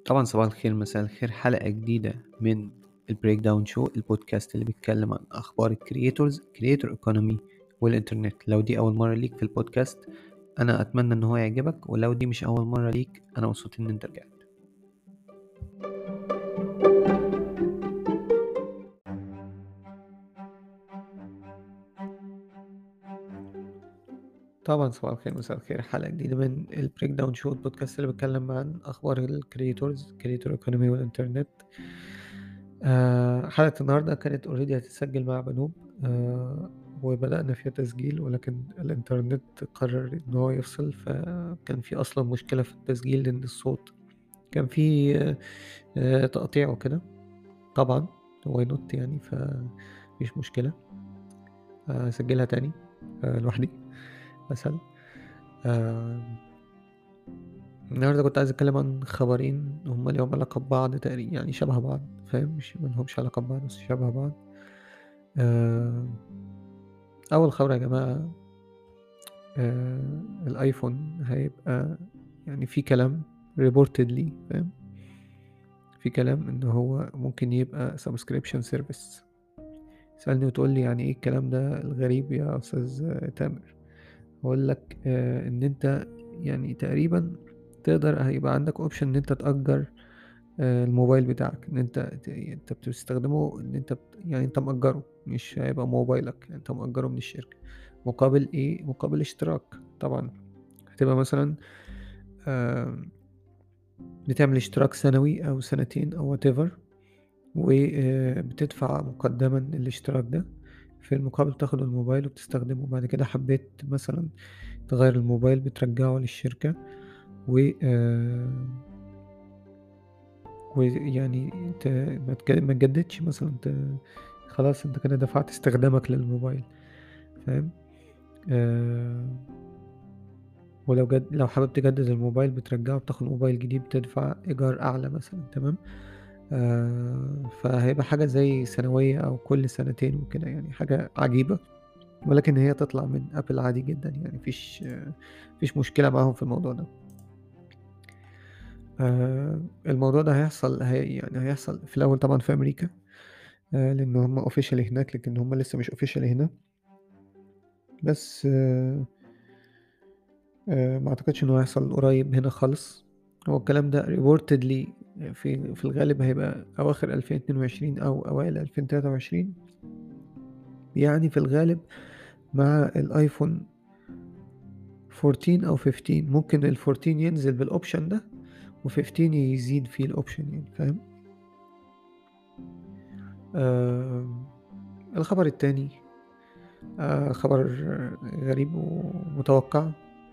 طبعا صباح الخير مساء الخير حلقة جديدة من البريك داون شو البودكاست اللي بيتكلم عن أخبار الكرييتورز كرييتور ايكونومي والإنترنت لو دي أول مرة ليك في البودكاست أنا أتمنى إن هو يعجبك ولو دي مش أول مرة ليك أنا مبسوط إن أنت رجعت طبعا صباح الخير مساء الخير حلقة جديدة من البريك داون شو البودكاست اللي بيتكلم عن أخبار الكريتورز كريتور ايكونومي والإنترنت آه حلقة النهاردة كانت اوريدي هتتسجل مع بنوب آه وبدأنا فيها تسجيل ولكن الإنترنت قرر إن هو يفصل فكان في أصلا مشكلة في التسجيل لأن الصوت كان في آه آه تقطيع وكده طبعا واي نوت يعني فمفيش مشكلة أسجلها تاني آه لوحدي أسهل آه النهاردة كنت عايز أتكلم عن خبرين هما ليهم علاقة ببعض تقريبا يعني شبه بعض فاهم مش ملهمش علاقة ببعض بس شبه بعض آه أول خبر يا جماعة آه الآيفون هيبقى يعني في كلام reportedly فاهم في كلام إن هو ممكن يبقى subscription service سألني وتقول لي يعني إيه الكلام ده الغريب يا أستاذ تامر أقول لك آه إن أنت يعني تقريبا تقدر هيبقى عندك اوبشن ان انت تأجر آه الموبايل بتاعك ان انت انت بتستخدمه ان انت بت... يعني انت مأجره مش هيبقى موبايلك انت مأجره من الشركة مقابل ايه مقابل اشتراك طبعا هتبقى مثلا آه بتعمل اشتراك سنوي او سنتين او whatever وبتدفع مقدما الاشتراك ده في المقابل بتاخد الموبايل وبتستخدمه بعد كده حبيت مثلا تغير الموبايل بترجعه للشركة و ويعني انت ما تجددش مثلا انت خلاص انت كده دفعت استخدامك للموبايل فاهم آه ولو جد لو حابب تجدد الموبايل بترجعه بتاخد موبايل جديد بتدفع ايجار اعلى مثلا تمام آه فهيبقى حاجة زي سنوية او كل سنتين وكده يعني حاجة عجيبة ولكن هي تطلع من ابل عادي جدا يعني مفيش آه مفيش مشكلة معاهم في الموضوع ده آه الموضوع ده هيحصل هي يعني هيحصل في الأول طبعا في أمريكا آه لأن هم اوفيشال هناك لكن هم لسه مش اوفيشال هنا بس آه ما أعتقدش إنه هيحصل قريب هنا خالص هو الكلام ده ريبورتدلي في في الغالب هيبقى أواخر ألفين اتنين وعشرين أو أوائل ألفين تلاتة وعشرين يعني في الغالب مع الآيفون 14 أو 15 ممكن ال 14 ينزل بالأوبشن ده و15 يزيد فيه الاوبشن يعني فاهم آه الخبر التاني آه خبر غريب ومتوقع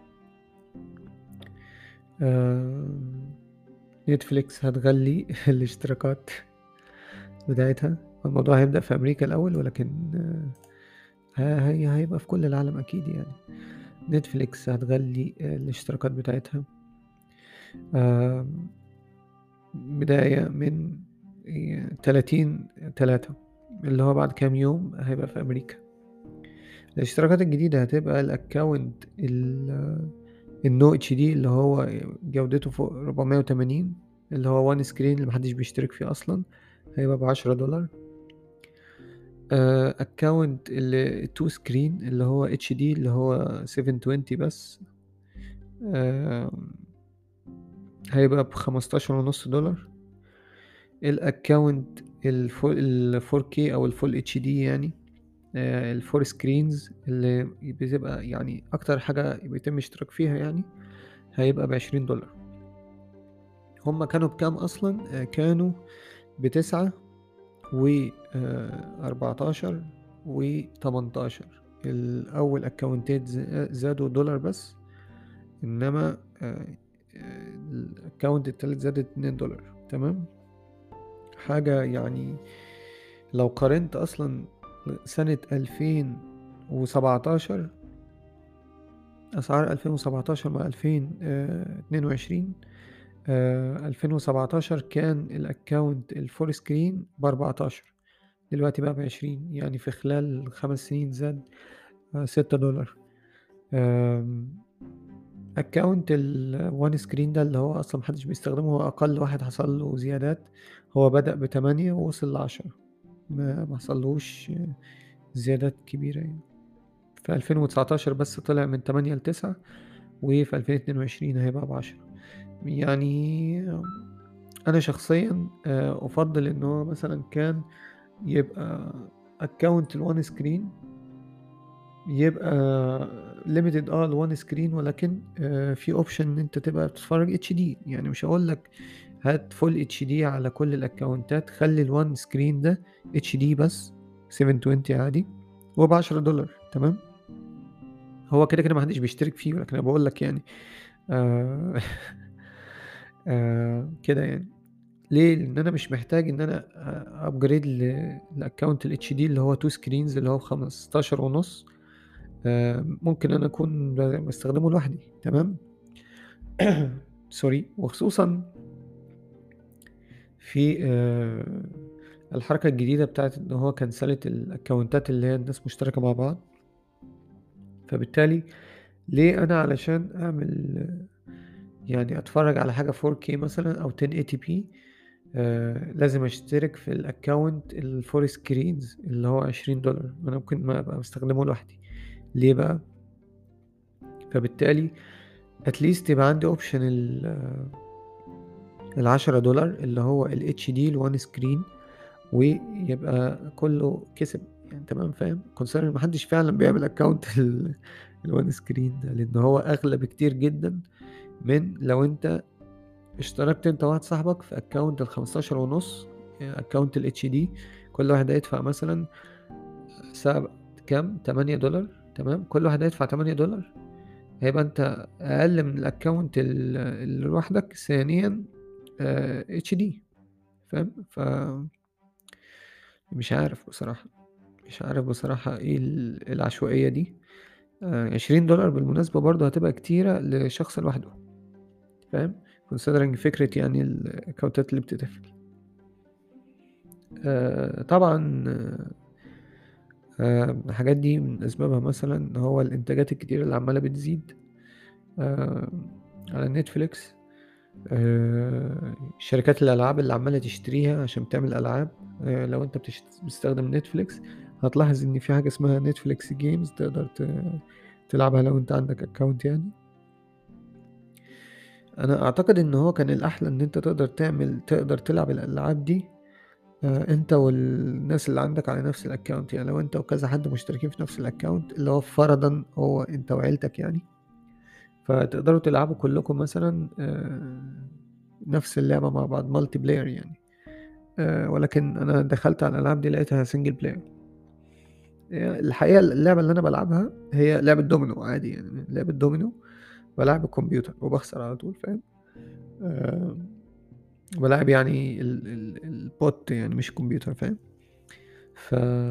آه نتفليكس هتغلي الاشتراكات بتاعتها الموضوع هيبدأ في أمريكا الأول ولكن آه هي هيبقى في كل العالم أكيد يعني نتفليكس هتغلي الاشتراكات بتاعتها آه بداية من تلاتين تلاتة اللي هو بعد كام يوم هيبقى في أمريكا الاشتراكات الجديدة هتبقى الأكاونت النو اتش دي اللي هو جودته فوق ربعمية وتمانين اللي هو وان سكرين اللي محدش بيشترك فيه أصلا هيبقى بعشرة دولار أكاونت التو سكرين اللي هو اتش دي اللي هو سيفن توينتي بس آه هيبقى بخمستاشر ونص دولار الاكونت الفور كي او الفول اتش دي يعني الفور سكرينز اللي بتبقى يعني اكتر حاجة بيتم اشتراك فيها يعني هيبقى بعشرين دولار هما كانوا بكام اصلا كانوا بتسعة و اربعتاشر و تمنتاشر الاول اكونتات زادوا دولار بس انما الاكونت التالت زادت اتنين دولار تمام حاجة يعني لو قارنت اصلا سنة الفين وسبعتاشر اسعار الفين وسبعتاشر مع الفين اتنين وعشرين الفين وسبعتاشر كان الاكونت الفور سكرين باربعتاشر دلوقتي بقى بعشرين يعني في خلال خمس سنين زاد ستة دولار أكونت الوان سكرين ده اللي هو أصلا محدش بيستخدمه هو أقل واحد حصل له زيادات هو بدأ بتمانية ووصل لعشرة ما ما حصلهوش زيادات كبيرة يعني في ألفين وتسعتاشر بس طلع من تمانية لتسعة وفي ألفين اتنين وعشرين هيبقى بعشرة يعني أنا شخصيا آه، أفضل إن هو مثلا كان يبقى أكونت الوان سكرين يبقى ليميتد اه لوان سكرين ولكن آه في اوبشن ان انت تبقى بتتفرج اتش دي يعني مش هقول لك هات فول اتش دي على كل الاكونتات خلي الوان سكرين ده اتش دي بس 720 عادي وب 10 دولار تمام هو كده كده محدش بيشترك فيه ولكن انا بقول لك يعني آه آه كده يعني ليه لان انا مش محتاج ان انا ابجريد للاكونت الاتش دي اللي هو تو سكرينز اللي هو 15 ونص آه ممكن انا اكون بستخدمه لوحدي تمام سوري وخصوصا في آه الحركة الجديدة بتاعت ان هو كنسلت الاكونتات اللي هي الناس مشتركة مع بعض فبالتالي ليه انا علشان اعمل يعني اتفرج على حاجة 4K مثلا او 1080p آه لازم اشترك في الاكونت الفور سكرينز اللي هو عشرين دولار انا ممكن ما ابقى بستخدمه لوحدي ليه بقى فبالتالي اتليست يبقى عندي اوبشن ال العشرة دولار اللي هو ال HD الوان سكرين ويبقى كله كسب يعني تمام فاهم كونسيرن محدش فعلا بيعمل اكونت الوان سكرين ده لان هو اغلى بكتير جدا من لو انت اشتركت انت واحد صاحبك في اكونت ال 15 ونص اكونت ال اتش دي كل واحد هيدفع مثلا سبع كام 8 دولار تمام كل واحد هيدفع 8 دولار هيبقى انت اقل من الاكونت اللي لوحدك ثانيا اتش دي فاهم ف مش عارف بصراحة مش عارف بصراحة ايه العشوائية دي عشرين دولار بالمناسبة برضه هتبقى كتيرة لشخص لوحده فاهم considering فكرة يعني الأكونتات اللي بتتقفل آه طبعا آه الحاجات دي من أسبابها مثلا هو الإنتاجات الكتيرة اللي عمالة بتزيد آه على نتفليكس آه شركات الألعاب اللي عمالة تشتريها عشان تعمل ألعاب آه لو أنت بتستخدم نتفليكس هتلاحظ إن في حاجة اسمها نتفليكس جيمز تقدر تلعبها لو أنت عندك أكونت يعني انا اعتقد ان هو كان الاحلى ان انت تقدر تعمل تقدر تلعب الالعاب دي آه انت والناس اللي عندك على نفس الاكونت يعني لو انت وكذا حد مشتركين في نفس الاكونت اللي هو فرضا هو انت وعيلتك يعني فتقدروا تلعبوا كلكم مثلا آه نفس اللعبة مع بعض مالتي بلاير يعني آه ولكن انا دخلت على الالعاب دي لقيتها سنجل بلاير الحقيقة اللعبة اللي انا بلعبها هي لعبة دومينو عادي يعني لعبة دومينو بلعب الكمبيوتر وبخسر على طول فاهم أه بلعب يعني ال ال البوت يعني مش الكمبيوتر فاهم ف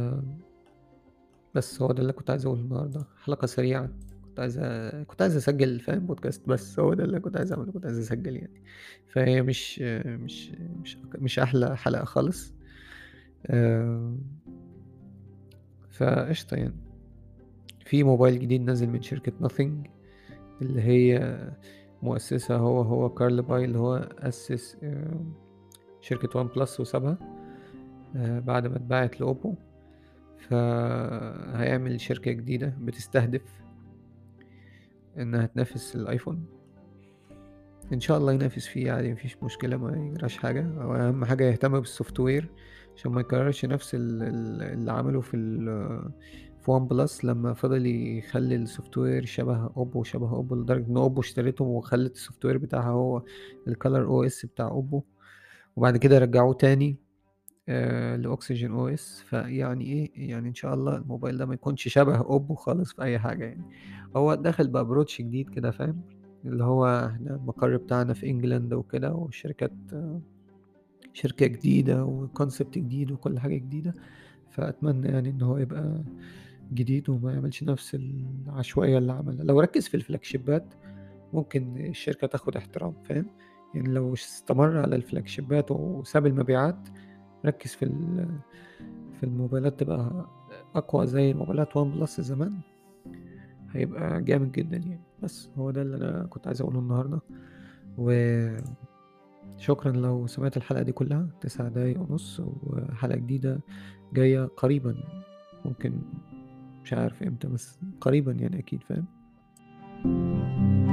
بس هو ده اللي كنت عايز اقوله النهارده حلقة سريعة كنت عايز أ... كنت عايز اسجل فاهم بودكاست بس هو ده اللي كنت عايز اعمله كنت عايز اسجل يعني فهي مش مش مش مش احلى حلقة خالص أه فقشطة يعني في موبايل جديد نازل من شركة nothing اللي هي مؤسسها هو هو كارل باي اللي هو أسس شركة وان بلس وسابها بعد ما اتباعت لأوبو فهيعمل شركة جديدة بتستهدف إنها تنافس الآيفون إن شاء الله ينافس فيه عادي مفيش مشكلة ما يجراش حاجة وأهم حاجة يهتم بالسوفت وير عشان ما يكررش نفس اللي عمله في في وان بلس لما فضل يخلي السوفت وير شبه اوبو شبه اوبو لدرجه ان اوبو اشتريتهم وخلت السوفت وير بتاعها هو الكالر او اس بتاع اوبو وبعد كده رجعوه تاني آه لاوكسجين او اس فيعني ايه يعني ان شاء الله الموبايل ده ما يكونش شبه اوبو خالص في اي حاجه يعني هو داخل بابروتش جديد كده فاهم اللي هو احنا المقر بتاعنا في انجلاند وكده والشركات آه شركة جديدة وكونسبت جديد وكل حاجة جديدة فأتمنى يعني إن هو يبقى جديد وما يعملش نفس العشوائية اللي عملها لو ركز في الفلاج شيبات ممكن الشركة تاخد احترام فاهم يعني لو استمر على الفلاج شيبات وساب المبيعات ركز في في الموبايلات تبقى أقوى زي الموبايلات وان بلس زمان هيبقى جامد جدا يعني بس هو ده اللي أنا كنت عايز أقوله النهارده، وشكرًا لو سمعت الحلقة دي كلّها 9 دقايق ونُص، وحلقة جديدة جاية قريبًا، ممكن مش عارف إمتى بس قريبًا يعني أكيد فاهم؟